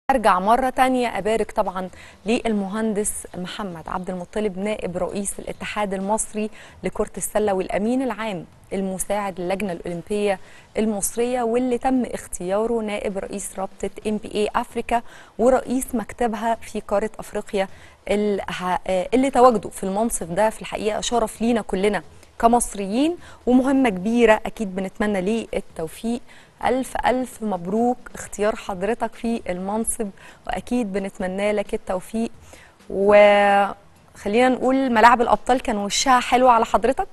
ارجع مره تانية ابارك طبعا للمهندس محمد عبد المطلب نائب رئيس الاتحاد المصري لكره السله والامين العام المساعد للجنه الاولمبيه المصريه واللي تم اختياره نائب رئيس رابطه ام بي اي افريكا ورئيس مكتبها في قاره افريقيا اللي ه- اللي تواجدوا في المنصب ده في الحقيقه شرف لينا كلنا كمصريين ومهمه كبيره اكيد بنتمنى ليه التوفيق ألف ألف مبروك اختيار حضرتك في المنصب وأكيد بنتمنى لك التوفيق وخلينا نقول ملاعب الأبطال كان وشها حلو على حضرتك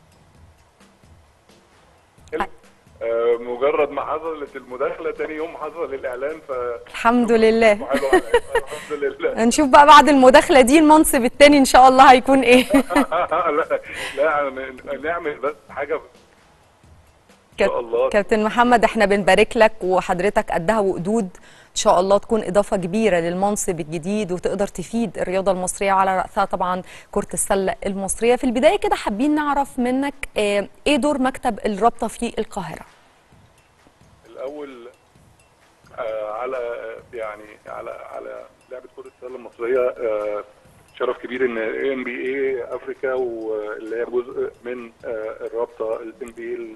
آه، مجرد ما حصلت المداخله تاني يوم حصل الاعلان ف الحمد لله حلو عليا. الحمد لله نشوف بقى بعد المداخلة دي المنصب التاني إن شاء الله هيكون إيه لا لا ن- نعمل بس حاجه كاب- شاء الله. كابتن محمد احنا بنبارك لك وحضرتك قدها وقدود ان شاء الله تكون اضافه كبيره للمنصب الجديد وتقدر تفيد الرياضه المصريه وعلى راسها طبعا كره السله المصريه في البدايه كده حابين نعرف منك اه، ايه دور مكتب الرابطه في القاهره الاول آه، على يعني على على لعبه كره السله المصريه آه، شرف كبير ان ام بي اي افريكا واللي هي جزء من آه، الرابطه الام بي اي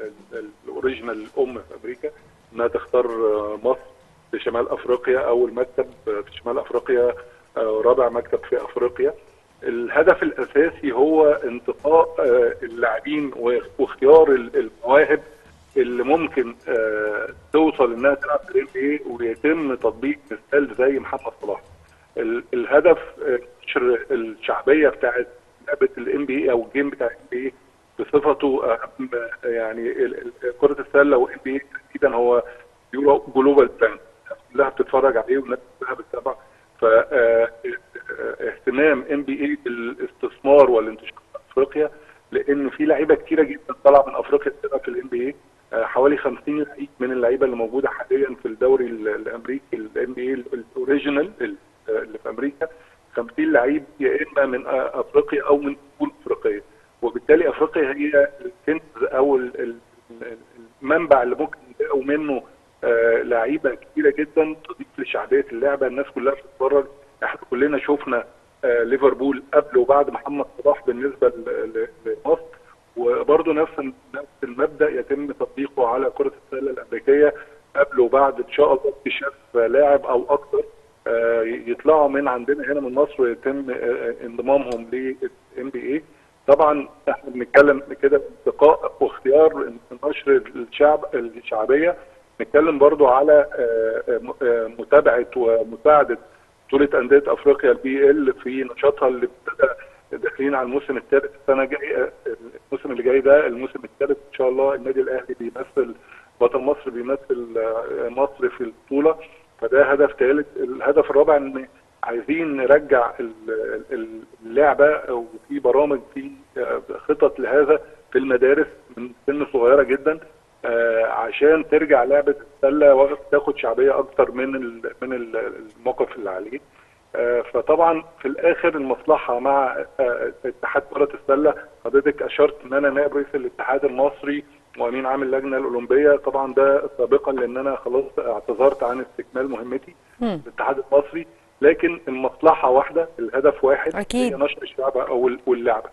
الاوريجينال الام في امريكا انها تختار آه، مصر في شمال افريقيا اول مكتب آه، في شمال افريقيا آه، رابع مكتب في افريقيا الهدف الاساسي هو انتقاء آه، اللاعبين واختيار المواهب اللي ممكن آه، توصل انها تلعب في الام بي ويتم تطبيق مثال زي محمد صلاح. ال- الهدف آه، نشر الشعبيه بتاعت لعبه الام بي او الجيم بتاع الام بي بصفته اهم آه، يعني ال- ال- كره السله والام بي تحديدا هو بيقولوا جلوبال براند الناس كلها بتتفرج عليه والناس كلها بتتابع ف آه، آه، اهتمام ام بي اي بالاستثمار والانتشار في افريقيا لان في لعيبه كتيره جدا طالعه من افريقيا تلعب في الام بي اي حوالي 50 لعيب من اللعيبه اللي موجوده حاليا في الدوري ال- الامريكي الام بي اي الاوريجينال ال- اللي في امريكا 50 لعيب يا اما من آه، افريقيا او من اصول افريقيه وبالتالي افريقيا هي الكنز او ال- ال- ال- المنبع اللي ممكن يلاقوا منه آه، لعيبه كتيره جدا تضيف لشعبيه اللعبه الناس كلها بتتفرج احنا كلنا شفنا آه، ليفربول قبل وبعد محمد صلاح بالنسبه ل- ل- لمصر وبرضه نفس نفس المبدا يتم تطبيقه على كره السله الامريكيه قبل وبعد ان شاء الله اكتشاف لاعب او اكثر آه، يطلعوا من عندنا هنا من مصر ويتم آه، انضمامهم للام بي اي طبعا احنا بنتكلم كده انتقاء واختيار نشر الشعب الشعبيه نتكلم برضو على آه، آه، م- آه، متابعه ومساعده بطوله انديه افريقيا البي ال في نشاطها اللي ابتدى داخلين على الموسم الثالث السنه الجايه الموسم اللي جاي ده الموسم الثالث ان شاء الله النادي الاهلي بيمثل بطل مصر بيمثل آه، مصر في البطوله فده هدف ثالث الهدف الرابع ان عايزين نرجع ال- ال- اللعبه وفي برامج في آه، خطط لهذا في المدارس من سن صغيره جدا آه، عشان ترجع لعبه السله وتاخد شعبيه اكتر من ال- من ال- الموقف اللي عليه آه، فطبعا في الاخر المصلحه مع آه، اتحاد كره السله حضرتك اشرت ان انا نائب رئيس الاتحاد المصري وامين عام اللجنه الاولمبيه طبعا ده سابقا لان انا خلاص اعتذرت عن استكمال مهمتي مم. في الاتحاد المصري لكن المصلحه واحده الهدف واحد أكيد. هي نشر الشعب او ال- واللعبه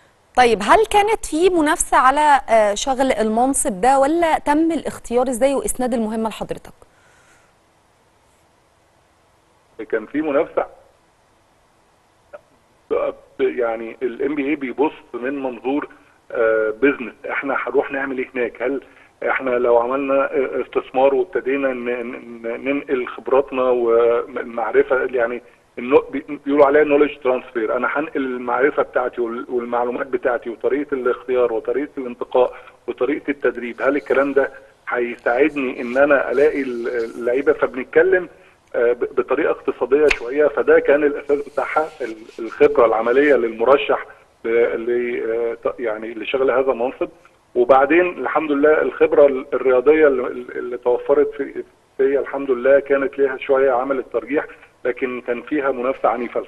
طيب هل كانت في منافسه على اه، شغل المنصب ده ولا تم الاختيار ازاي واسناد المهمه لحضرتك كان في منافسه ب- يعني الام بي اي بيبص من منظور بزنس احنا هنروح نعمل ايه هناك هل احنا لو عملنا آه، استثمار وابتدينا ن- ن- ننقل خبراتنا والمعرفه يعني النو- بي- بيقولوا عليها نولج ترانسفير انا هنقل المعرفه بتاعتي وال- والمعلومات بتاعتي وطريقه الاختيار وطريقه الانتقاء وطريقه التدريب هل الكلام ده هيساعدني ان انا الاقي اللعيبه فبنتكلم آه، ب- بطريقه اقتصاديه شويه فده كان الاساس بتاعها ال- الخبره العمليه للمرشح ل- ل- آه، ط- يعني لشغل هذا المنصب وبعدين الحمد لله الخبره ال- الرياضيه اللي, اللي توفرت في فيا الحمد لله كانت ليها شويه عمل الترجيح لكن كان فيها منافسه عنيفه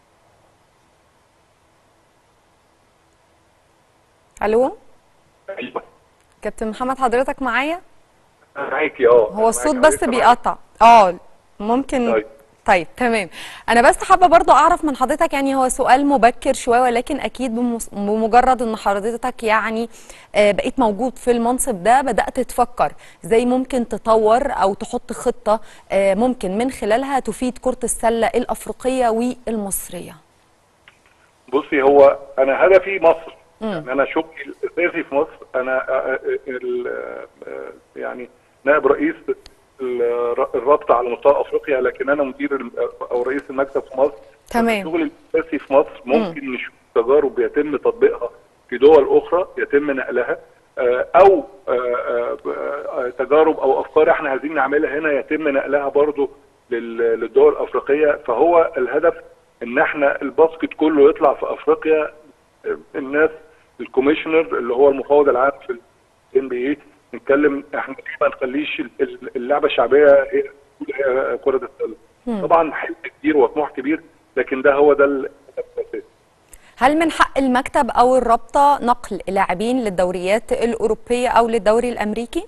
الو ايوه كابتن محمد حضرتك معايا معاكي اه هو الصوت معاكي. بس معاكي. بيقطع اه ممكن طيب. طيب تمام انا بس حابه برضو اعرف من حضرتك يعني هو سؤال مبكر شويه ولكن اكيد بمس- بمجرد ان حضرتك يعني آه، بقيت موجود في المنصب ده بدات تفكر ازاي ممكن تطور او تحط خطه آه، ممكن من خلالها تفيد كره السله الافريقيه والمصريه بصي هو انا هدفي مصر يعني انا شغلي الاساسي في مصر انا آه، آه، ال- آه، يعني نائب رئيس الر- الرابطه على مستوى افريقيا لكن انا مدير الم- او رئيس المكتب في مصر تمام. شغلي الاساسي في مصر ممكن نشوف تجارب يتم تطبيقها في دول اخرى يتم نقلها آه، او آه، آه، آه، تجارب او افكار احنا عايزين نعملها هنا يتم نقلها برضو لل- للدول الافريقيه فهو الهدف ان احنا الباسكت كله يطلع في افريقيا آه، الناس الكوميشنر اللي هو المفوض العام في الان بي اي نتكلم احنا ليه ما نخليش ال- ال- اللعبه الشعبيه هي هي كره السله طبعا حلم كبير وطموح كبير لكن ده هو ده الهدف الاساسي هل من حق المكتب او الرابطه نقل لاعبين للدوريات الاوروبيه او للدوري الامريكي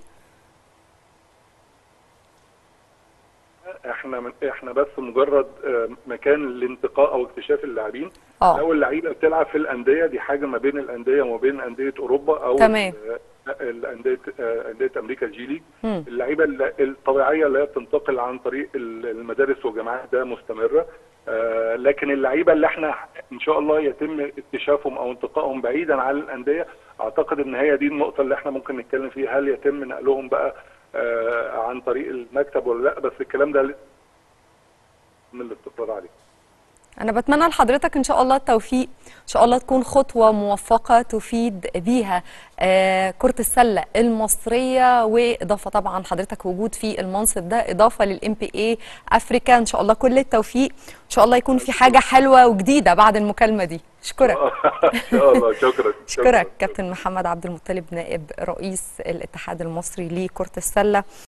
احنا من احنا بس مجرد آه، مكان لانتقاء او اكتشاف اللاعبين اه. لو اللعيبه بتلعب في الانديه دي حاجه ما بين الانديه وما بين انديه اوروبا او تمام. آه، الانديه آه، انديه امريكا الجي ليج مم. اللعيبه الل- الطبيعيه اللي هي بتنتقل عن طريق ال- المدارس والجامعات ده مستمره آه، لكن اللعيبه اللي احنا ان شاء الله يتم اكتشافهم او انتقائهم بعيدا عن الانديه اعتقد ان هي دي النقطه اللي احنا ممكن نتكلم فيها هل يتم نقلهم بقى آه، عن طريق المكتب ولا لا بس الكلام ده من الاستقرار عليه أنا بتمنى لحضرتك إن شاء الله التوفيق إن شاء الله تكون خطوة موفقة تفيد بيها آه، كرة السلة المصرية وإضافة طبعا حضرتك وجود في المنصب ده إضافة للإم بي إي أفريكا إن شاء الله كل التوفيق إن شاء الله يكون في حاجة حلوة وجديدة بعد المكالمة دي أشكرك ان شاء الله شكرا أشكرك كابتن محمد عبد المطلب نائب رئيس الاتحاد المصري لكرة السلة